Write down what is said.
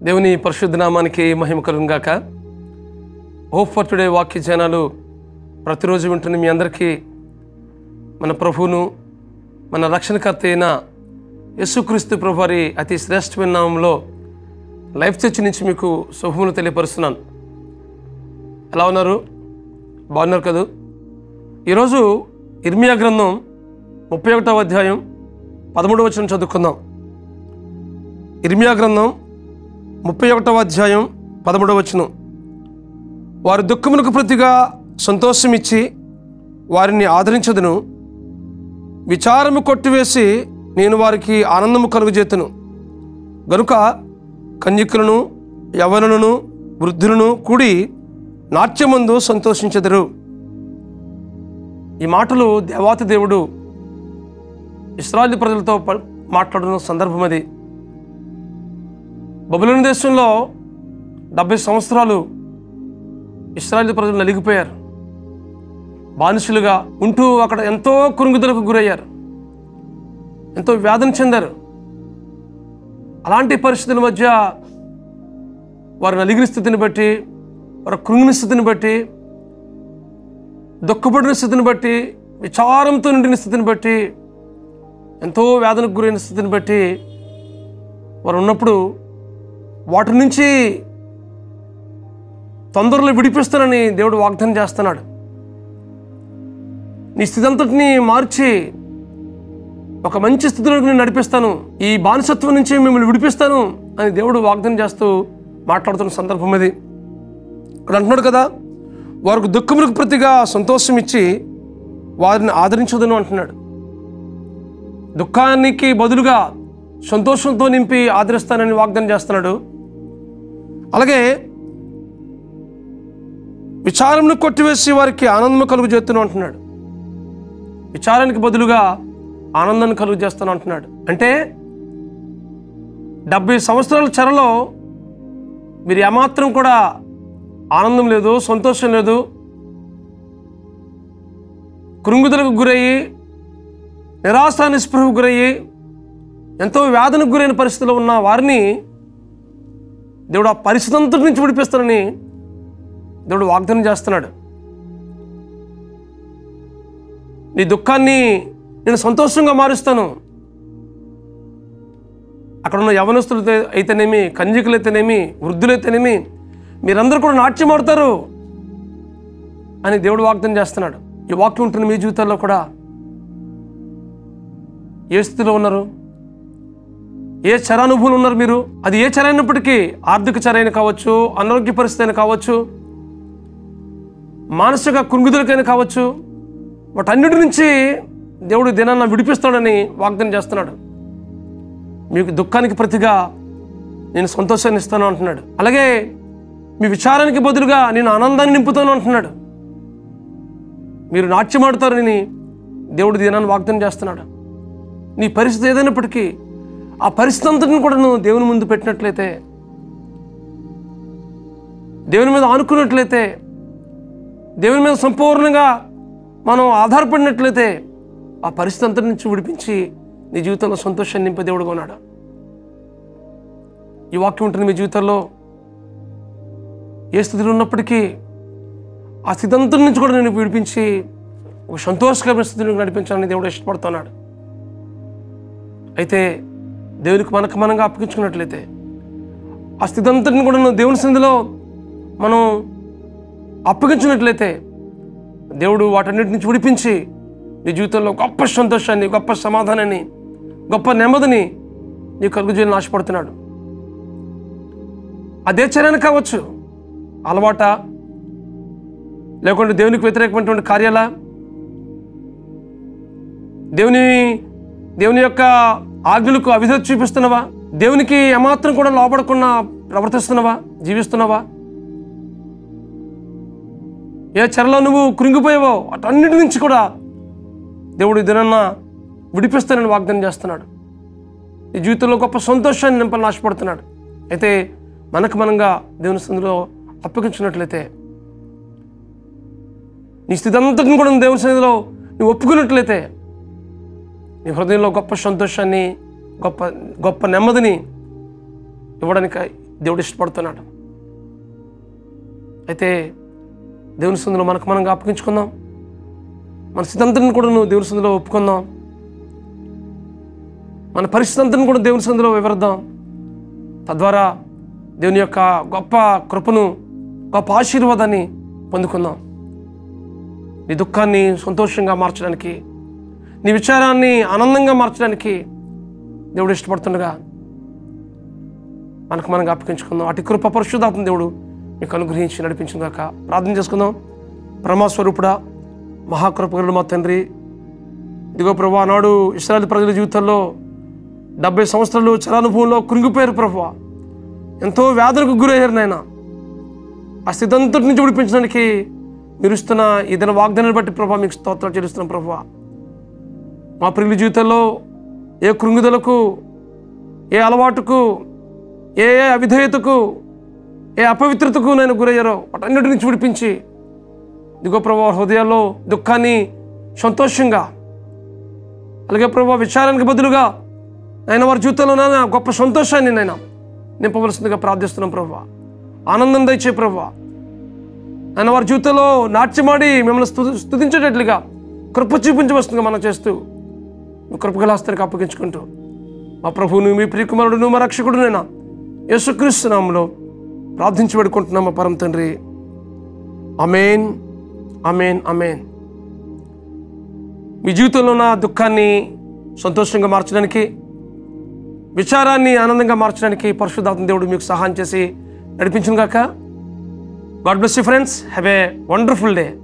దేవుని పరిశుద్ధ నామానికి మహిమ కలుగును గాక హోప్ ఫర్ టుడే వాక్య జనాలు ప్రతిరోజు వింటున్న మీ అందరికీ మన ప్రభువును మన రక్షణకర్త అయిన యేసుక్రీస్తు ప్రభు వారి అతి శ్రేష్టమైన నామంలో లైఫ్ చర్చ్ నుంచి మీకు శుభములు తెలియపరుస్తున్నాను ఎలా ఉన్నారు బాగున్నారు కదూ ఈరోజు ఇర్మియా గ్రంథం ముప్పై ఒకటవ అధ్యాయం పదమూడవ వచనం చదువుకుందాం ఇర్మియా గ్రంథం ముప్పై ఒకటవ అధ్యాయం పదమూడవ వచనం వారి దుఃఖమునకు ప్రతిగా సంతోషమిచ్చి వారిని ఆదరించదును విచారము కొట్టివేసి నేను వారికి ఆనందము కలుగజేతును గనుక కన్యకులను యవనులను వృద్ధులను కూడి నాట్యమందు సంతోషించెదరు ఈ మాటలు దేవాతి దేవుడు ఇస్రాయల్ ప్రజలతో ప- మాట్లాడుతున్న సందర్భం అది బబులోని దేశంలో డెబ్బై సంవత్సరాలు ఇస్రాయల్ ప్రజలు నలిగిపోయారు బానిసలుగా ఉంటూ అక్కడ ఎంతో కురుగుదలకు గురయ్యారు ఎంతో వ్యాధన చెందారు అలాంటి పరిస్థితుల మధ్య వారి నలిగిన స్థితిని బట్టి వారి కృంగిన స్థితిని బట్టి దుఃఖపడిన స్థితిని బట్టి విచారంతో నిండిన స్థితిని బట్టి ఎంతో వేదనకు గురైన స్థితిని బట్టి వారు ఉన్నప్పుడు వాటి నుంచి తొందరలో విడిపిస్తానని దేవుడు వాగ్దానం చేస్తున్నాడు నీ స్థితి అంతటిని మార్చి ఒక మంచి స్థితిలోకి నేను నడిపిస్తాను ఈ బానిసత్వం నుంచి మిమ్మల్ని విడిపిస్తాను అని దేవుడు వాగ్దానం చేస్తూ మాట్లాడుతున్న సందర్భం ఇది ఇక్కడ అంటున్నాడు కదా వారికి దుఃఖములకు ప్రతిగా సంతోషం ఇచ్చి వారిని ఆదరించదును అంటున్నాడు దుఃఖానికి బదులుగా సంతోషంతో నింపి ఆదరిస్తానని వాగ్దానం చేస్తున్నాడు అలాగే విచారంను కొట్టివేసి వారికి ఆనందం కలుగు చేస్తున్నాను అంటున్నాడు విచారానికి బదులుగా ఆనందాన్ని కలుగు చేస్తాను అంటున్నాడు అంటే డెబ్బై సంవత్సరాల చెరలో మీరు ఏమాత్రం కూడా ఆనందం లేదు సంతోషం లేదు కృంగుదలకు గురయ్యి నిరాశ నిస్పృహకు గురయ్యి ఎంతో వ్యాధనకు గురైన పరిస్థితిలో ఉన్న వారిని దేవుడు ఆ పరిస్థితి అంతటి నుంచి విడిపిస్తానని దేవుడు వాగ్దానం చేస్తున్నాడు నీ దుఃఖాన్ని నేను సంతోషంగా మారుస్తాను అక్కడ ఉన్న యవనస్తులు అయితే- అయితేనేమి కన్యకులు అయితేనేమి వృద్ధులైతేనేమి మీరందరూ కూడా నాట్యం ఆడతారు అని దేవుడు వాగ్దానం చేస్తున్నాడు ఈ వాక్యం ఉంటున్న మీ జీవితాల్లో కూడా ఏ స్థితిలో ఉన్నారు ఏ చరానుభూలు ఉన్నారు మీరు అది ఏ చర అయినప్పటికీ ఆర్థిక చరైన కావచ్చు అనారోగ్య పరిస్థితి అయినా కావచ్చు మానసిక కృంగుదలకైనా కావచ్చు వాటన్నిటి నుంచి దేవుడు ఈ దినాన్న విడిపిస్తాడని వాగ్దానం చేస్తున్నాడు మీకు దుఃఖానికి ప్రతిగా నేను సంతోషాన్ని ఇస్తాను అంటున్నాడు అలాగే మీ విచారానికి బదులుగా నేను ఆనందాన్ని నింపుతాను అంటున్నాడు మీరు నాట్యమాడతారని దేవుడు దినాన్ని వాగ్దానం చేస్తున్నాడు నీ పరిస్థితి ఏదైనప్పటికీ ఆ పరిస్థితి అంతటిని కూడా నువ్వు దేవుని ముందు పెట్టినట్లయితే దేవుని మీద ఆనుకున్నట్లయితే దేవుని మీద సంపూర్ణంగా మనం ఆధారపడినట్లయితే ఆ పరిస్థితి అంతటి నుంచి విడిపించి నీ జీవితంలో సంతోషాన్ని నింపే దేవుడుగా ఉన్నాడు ఈ వాక్యం ఉంటుంది మీ జీవితంలో ఏ స్థితిలో ఉన్నప్పటికీ ఆ స్థితి అంతటి నుంచి కూడా నేను విడిపించి ఒక సంతోషకరమైన స్థితిని నడిపించాలని దేవుడు ఇష్టపడుతున్నాడు అయితే దేవునికి మనకు మనంగా అప్పగించుకున్నట్లయితే ఆ స్థితి అంతటిని కూడా నువ్వు దేవుని సంధిలో మనం అప్పగించినట్లయితే దేవుడు వాటన్నిటి నుంచి విడిపించి నీ జీవితంలో గొప్ప సంతోషాన్ని గొప్ప సమాధానాన్ని గొప్ప నెమ్మదిని నీ కలుగు చేయాలని ఆశపడుతున్నాడు అదే చర్యను కావచ్చు అలవాట లేకుంటే దేవునికి వ్యతిరేకమైనటువంటి కార్యాల దేవుని దేవుని యొక్క ఆజ్ఞలకు అవిధత చూపిస్తున్నావా దేవునికి ఏమాత్రం కూడా లోపడకుండా ప్రవర్తిస్తున్నావా జీవిస్తున్నావా ఏ చెరలో నువ్వు కృంగిపోయావో అటన్నిటి నుంచి కూడా దేవుడు ఈ దినాన్న విడిపిస్తానని వాగ్దానం చేస్తున్నాడు ఈ జీవితంలో గొప్ప సంతోషాన్ని నింపాలని ఆశపడుతున్నాడు అయితే మనకు మనంగా దేవుని సందులో అప్పగించినట్లయితే నీ స్థితి అంతటిని కూడా దేవుని సన్నిధిలో నువ్వు ఒప్పుకున్నట్లయితే నీ హృదయంలో గొప్ప సంతోషాన్ని గొప్ప గొప్ప నెమ్మదిని ఇవ్వడానికి దేవుడు ఇష్టపడుతున్నాడు అయితే దేవుని సందులో మనకు మనం అప్పగించుకుందాం మన స్థితంతని కూడా నువ్వు దేవుని సందులో ఒప్పుకుందాం మన పరిస్థితి అంతని కూడా దేవుని సందులో వివరిద్దాం తద్వారా దేవుని యొక్క గొప్ప కృపను గొప్ప ఆశీర్వాదాన్ని పొందుకుందాం నీ దుఃఖాన్ని సంతోషంగా మార్చడానికి నీ విచారాన్ని ఆనందంగా మార్చడానికి దేవుడు ఇష్టపడుతుండగా మనకు మనం అప్పగించుకుందాం అటు కృప పరిశుధాత్మ దేవుడు మీకు అనుగ్రహించి నడిపించుగాక ప్రార్థన చేసుకుందాం పరమాస్వరూపుడా మహాకృపగలుడు మా తండ్రి ఇదిగో ప్రభు ఆనాడు ఇస్రాయల్ ప్రజల జీవితంలో డెబ్బై సంవత్సరాలు చలానుభవంలో కృంగిపోయారు ప్రభు ఎంతో వ్యాధులకు గురయ్యారు నాయన ఆ స్థితి అంతటి నుంచి విడిపించడానికి మీరు ఇస్తున్న ఏదైనా వాగ్దానాన్ని బట్టి ప్రభా మీకు స్తోత్రాలు చెల్లిస్తున్నాం ప్రభు మా ప్రియుల జీవితంలో ఏ కృంగుదలకు ఏ అలవాటుకు ఏ ఏ అవిధేయతకు ఏ అపవిత్రతకు నేను గురయ్యారో వాటన్నిటి నుంచి విడిపించి దిగో ప్రభా హృదయాల్లో దుఃఖాన్ని సంతోషంగా అలాగే ప్రభా విచారానికి బదులుగా ఆయన వారి జీవితంలో నాయన గొప్ప సంతోషాన్ని నేను నింపవలసిందిగా ప్రార్థిస్తున్నాం ప్రభా ఆనందం దయచే ప్రభా ఆయన వారి జీవితంలో నాట్యమాడి మిమ్మల్ని స్థుతి స్థుతించేటట్లుగా కృప చూపించవలసిందిగా మనం చేస్తూ మీ కృపగలాస్తానికి అప్పగించుకుంటూ మా ప్రభువును మీ ప్రియకుమారుడును మా రక్షకుడు నేను యేసుక్రీస్తు నామంలో ప్రార్థించి పెడుకుంటున్నాం మా పరమ తండ్రి అమేన్ అమేన్ అమేన్ మీ జీవితంలో ఉన్న దుఃఖాన్ని సంతోషంగా మార్చడానికి విచారాన్ని ఆనందంగా మార్చడానికి పరిశుద్ధాత్మ దేవుడు మీకు సహాయం చేసి నడిపించును గాక God bless you friends have a wonderful day